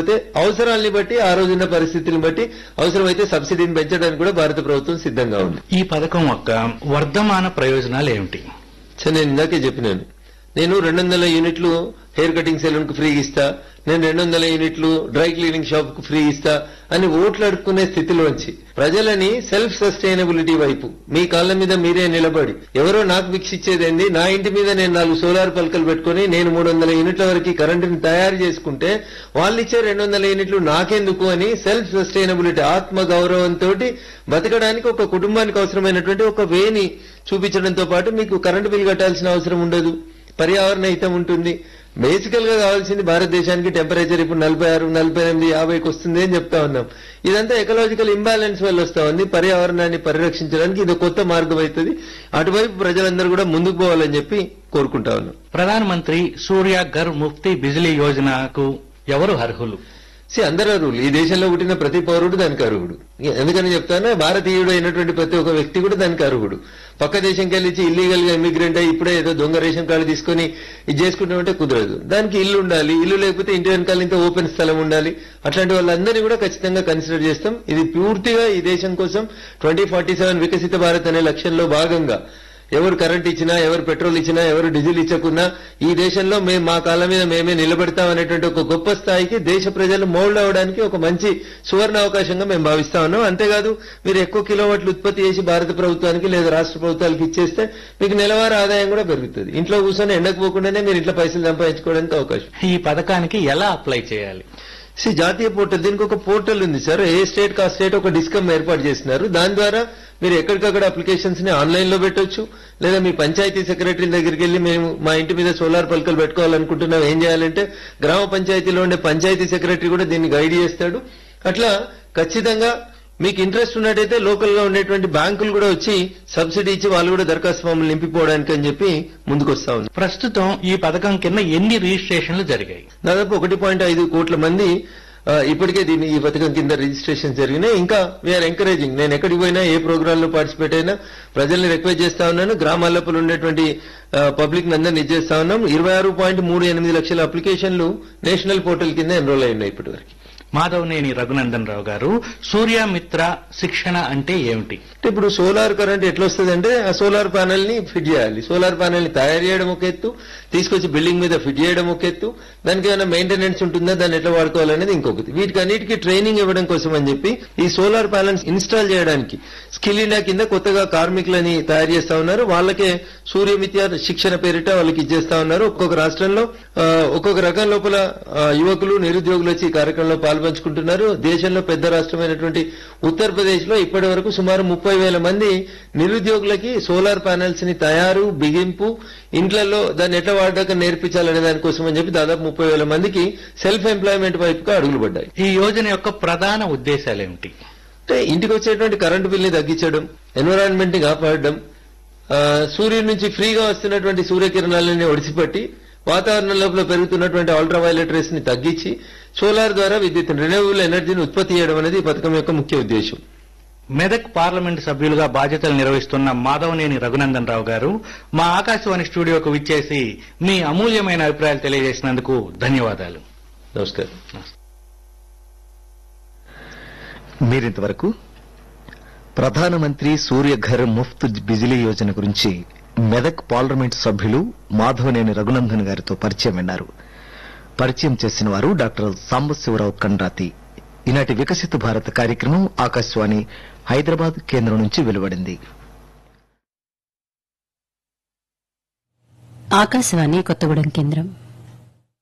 కాకపోతే అవసరాల్ని బట్టి ఆ రోజున్న పరిస్థితిని బట్టి అవసరమైతే సబ్సిడీని పెంచడానికి కూడా భారత ప్రభుత్వం సిద్ధంగా ఉంది ఈ పథకం యొక్క వర్ధమాన ప్రయోజనాలు ఏమిటి సో నేను ఇందాకే చెప్పినాను నేను రెండు వందల యూనిట్లు హెయిర్ కటింగ్ సెలూన్ కు ఫ్రీ ఇస్తా నేను రెండు వందల యూనిట్లు డ్రై క్లీనింగ్ షాప్ కు ఫ్రీ ఇస్తా అని ఓట్లు అడుక్కునే స్థితిలోంచి ప్రజలని సెల్ఫ్ సస్టైనబిలిటీ వైపు మీ కాళ్ళ మీద మీరే నిలబడి ఎవరో నాకు విక్షిచ్చేదేంది నా ఇంటి మీద నేను నాలుగు సోలార్ పలకలు పెట్టుకుని నేను మూడు వందల యూనిట్ల వరకు కరెంటుని తయారు చేసుకుంటే వాళ్ళు ఇచ్చే రెండు వందల యూనిట్లు నాకెందుకు అని సెల్ఫ్ సస్టైనబిలిటీ ఆత్మ గౌరవంతో బతకడానికి ఒక కుటుంబానికి అవసరమైనటువంటి ఒక వేని చూపించడంతో పాటు మీకు కరెంటు బిల్ కట్టాల్సిన అవసరం ఉండదు పర్యావరణ హితం ఉంటుంది బేసికల్ గా కావాల్సింది భారతదేశానికి టెంపరేచర్ ఇప్పుడు నలభై ఆరు నలభై ఎనిమిది యాభైకి వస్తుంది అని చెప్తా ఉన్నాం ఇదంతా ఎకలాజికల్ ఇంబ్యాలెన్స్ వల్ల వస్తా ఉంది పర్యావరణాన్ని పరిరక్షించడానికి ఇది కొత్త మార్గం అవుతుంది అటువైపు ప్రజలందరూ కూడా ముందుకు పోవాలని చెప్పి కోరుకుంటా ఉన్నాం ప్రధానమంత్రి సూర్య ఘర్ ముఫ్తీ బిజిలీ యోజనకు ఎవరు అర్హులు సి అందరూ అర్హులు ఈ దేశంలో పుట్టిన ప్రతి పౌరుడు దానికి అర్హుడు ఎందుకని చెప్తాను భారతీయుడు అయినటువంటి ప్రతి ఒక్క వ్యక్తి కూడా దానికి అర్హుడు పక్క దేశంకి వెళ్ళి ఇల్లీగల్ గా ఇమిగ్రెంట్ అయ్యి ఇప్పుడే ఏదో దొంగ రేషన్ కార్డు తీసుకొని ఇది చేసుకుంటామంటే కుదరదు దానికి ఇల్లు ఉండాలి ఇల్లు లేకపోతే ఇంటి వెనకాల ఇంత ఓపెన్ స్థలం ఉండాలి అట్లాంటి వాళ్ళందరినీ కూడా ఖచ్చితంగా కన్సిడర్ చేస్తాం ఇది పూర్తిగా ఈ దేశం కోసం ట్వంటీ ఫార్టీ సెవెన్ వికసిత భారత్ అనే లక్ష్యంలో భాగంగా ఎవరు కరెంట్ ఇచ్చినా ఎవరు పెట్రోల్ ఇచ్చినా ఎవరు డీజిల్ ఇచ్చకున్నా ఈ దేశంలో మేము మా కాళ్ళ మీద మేమే నిలబెడతాం అనేటువంటి ఒక గొప్ప స్థాయికి దేశ ప్రజలు మౌల్డ్ అవడానికి ఒక మంచి సువర్ణ అవకాశంగా మేము భావిస్తా ఉన్నాం అంతేకాదు మీరు ఎక్కువ కిలోవాట్లు ఉత్పత్తి చేసి భారత ప్రభుత్వానికి లేదా రాష్ట్ర ప్రభుత్వాలకు ఇచ్చేస్తే మీకు నెలవారీ ఆదాయం కూడా పెరుగుతుంది ఇంట్లో కూర్చొని ఎండకు పోకుండానే మీరు ఇంట్లో పైసలు సంపాదించుకోవడానికి అవకాశం ఈ పథకానికి ఎలా అప్లై చేయాలి సి జాతీయ పోర్టల్ దీనికి ఒక పోర్టల్ ఉంది సార్ ఏ స్టేట్ కా స్టేట్ ఒక డిస్కమ్ ఏర్పాటు చేసినారు దాని ద్వారా మీరు ఎక్కడికక్కడ అప్లికేషన్స్ ని ఆన్లైన్ లో పెట్టొచ్చు లేదా మీ పంచాయతీ సెక్రటరీ దగ్గరికి వెళ్ళి మేము మా ఇంటి మీద సోలార్ పలకలు పెట్టుకోవాలనుకుంటున్నాం ఏం చేయాలంటే గ్రామ పంచాయతీలో ఉండే పంచాయతీ సెక్రటరీ కూడా దీన్ని గైడ్ చేస్తాడు అట్లా ఖచ్చితంగా మీకు ఇంట్రెస్ట్ ఉన్నట్టయితే లోకల్ గా ఉండేటువంటి బ్యాంకులు కూడా వచ్చి సబ్సిడీ ఇచ్చి వాళ్ళు కూడా దరఖాస్తు ఫామ్లు నింపిపోవడానికి అని చెప్పి ముందుకు వస్తా ఉంది ప్రస్తుతం ఈ పథకం కింద ఎన్ని రిజిస్ట్రేషన్లు జరిగాయి దాదాపు ఒకటి పాయింట్ ఐదు కోట్ల మంది ఆ, ఇప్పటికే దీన్ని ఈ పథకం కింద రిజిస్ట్రేషన్ జరిగినాయి ఇంకా వీఆర్ ఎంకరేజింగ్ నేను ఎక్కడికి పోయినా ఏ ప్రోగ్రామ్ లో పార్టిసిపేట్ అయినా ప్రజల్ని రిక్వెస్ట్ చేస్తా ఉన్నాను గ్రామాల లోపల ఉండేటువంటి పబ్లిక్ అందరినీ ఇచ్చేస్తా ఉన్నాం ఇరవై ఆరు పాయింట్ మూడు ఎనిమిది లక్షల అప్లికేషన్లు నేషనల్ పోర్టల్ కింద ఎన్రోల్ అయి ఉన్నాయి ఇప్పటి వరకు మాధవనేని రఘునందన్ రావు గారు సూర్యమిత్ర శిక్షణ అంటే ఏమిటి అంటే ఇప్పుడు సోలార్ కరెంట్ ఎట్లా వస్తుంది అంటే ఆ సోలార్ ప్యానెల్ ని ఫిట్ చేయాలి సోలార్ ప్యానెల్ ని తయారు చేయడం ఒక ఎత్తు తీసుకొచ్చి బిల్డింగ్ మీద ఫిట్ చేయడం ఒక ఎత్తు దానికి ఏమైనా మెయింటెనెన్స్ ఉంటుందా దాన్ని ఎట్లా వాడుకోవాలనేది ఇంకొకటి వీటికి అన్నిటికీ ట్రైనింగ్ ఇవ్వడం కోసం అని చెప్పి ఈ సోలార్ ప్యానెల్స్ ఇన్స్టాల్ చేయడానికి స్కిల్ ఇండియా కింద కొత్తగా కార్మికులని తయారు చేస్తా ఉన్నారు వాళ్ళకే సూర్యమిత్య శిక్షణ పేరిట వాళ్ళకి ఇచ్చేస్తా ఉన్నారు ఒక్కొక్క రాష్ట్రంలో ఆ, ఒక్కొక్క రకం లోపల ఆ, యువకులు నిరుద్యోగులు వచ్చి ఈ కార్యక్రమంలో పాల్పంచుకుంటున్నారు దేశంలో పెద్ద రాష్ట్రమైనటువంటి ఉత్తరప్రదేశ్ లో ఇప్పటి వరకు సుమారు ముప్పై వేల మంది నిరుద్యోగులకి సోలార్ ప్యానెల్స్ ని తయారు బిగింపు ఇంట్లలో దాన్ని ఎట్లా వాడక నేర్పించాలనే దానికోసం అని చెప్పి దాదాపు ముప్పై వేల మందికి సెల్ఫ్ ఎంప్లాయ్మెంట్ వైపుగా అడుగులు పడ్డాయి ఈ యోజన యొక్క ప్రధాన ఉద్దేశాలు ఏమిటి అంటే ఇంటికి వచ్చేటువంటి కరెంటు బిల్ని తగ్గించడం ఎన్విరాన్మెంట్ ని కాపాడడం ఆ, సూర్యుడి నుంచి ఫ్రీగా వస్తున్నటువంటి సూర్యకిరణాలని ఒడిసిపట్టి వాతావరణం లోపల పెరుగుతున్నటువంటి అల్ట్రా వైలెట్ రేస్ ని తగ్గించి సోలార్ ద్వారా విద్యుత్ రెన్యూవబుల్ ఎనర్జీని ఉత్పత్తి చేయడం అనేది ఈ పథకం యొక్క ముఖ్య ఉద్దేశం మెదక్ పార్లమెంటు సభ్యులుగా బాధ్యతలు నిర్వహిస్తున్న మాధవనేని రఘునందన్ రావు గారు మా ఆకాశవాణి స్టూడియోకు విచ్చేసి మీ అమూల్యమైన అభిప్రాయాలు తెలియజేసినందుకు ధన్యవాదాలు నమస్కారం మీరింతవరకు ప్రధానమంత్రి సూర్యఘర్ ముఫ్త్ బిజిలీ యోజన గురించి మెదక్ పార్లమెంట్ సభ్యులు మాధవనేని రఘునందన్ గారితో పరిచయం విన్నారు పరిచయం చేసిన వారు డాక్టర్ సాంబశివరావు కండ్రాతి ఈనాటి వికసిత భారత్ కార్యక్రమం ఆకాశవాణి హైదరాబాద్ కేంద్రం నుంచి వెలువడింది ఆకాశవాణి కొత్తగూడెం కేంద్రం